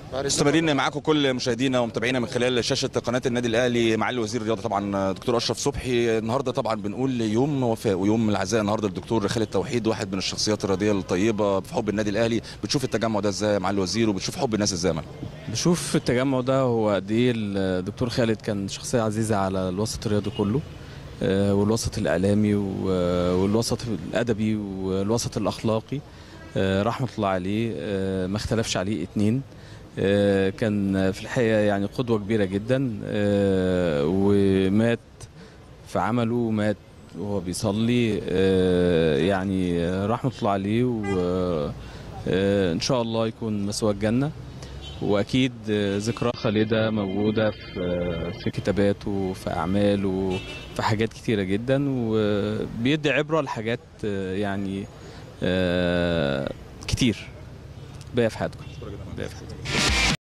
مستمرين معاكم كل مشاهدينا ومتابعينا من خلال شاشه قناه النادي الاهلي معالي وزير الرياضه طبعا دكتور اشرف صبحي النهارده طبعا بنقول يوم وفاء ويوم العزاء النهارده الدكتور خالد توحيد واحد من الشخصيات الرياضيه الطيبه في حب النادي الاهلي بتشوف التجمع ده ازاي يا معالي الوزير وبتشوف حب الناس ازاي يا معالي؟ بشوف التجمع ده هو قد ايه الدكتور خالد كان شخصيه عزيزه على الوسط الرياضي كله آه، والوسط الاعلامي و- والوسط الادبي والوسط الاخلاقي آه، رحمه الله عليه آه، ما اختلفش عليه اتنين آه، كان في الحقيقه يعني قدوه كبيره جدا آه، ومات في عمله ومات وهو بيصلي آه، يعني آه، رحمه الله عليه وان شاء الله يكون مسوى الجنه واكيد ذكرى خالده موجوده في في كتاباته في اعماله في حاجات كتيره جدا وبيدي عبره لحاجات يعني آه، كتير باقيه في حياتكم باقية في حياتكم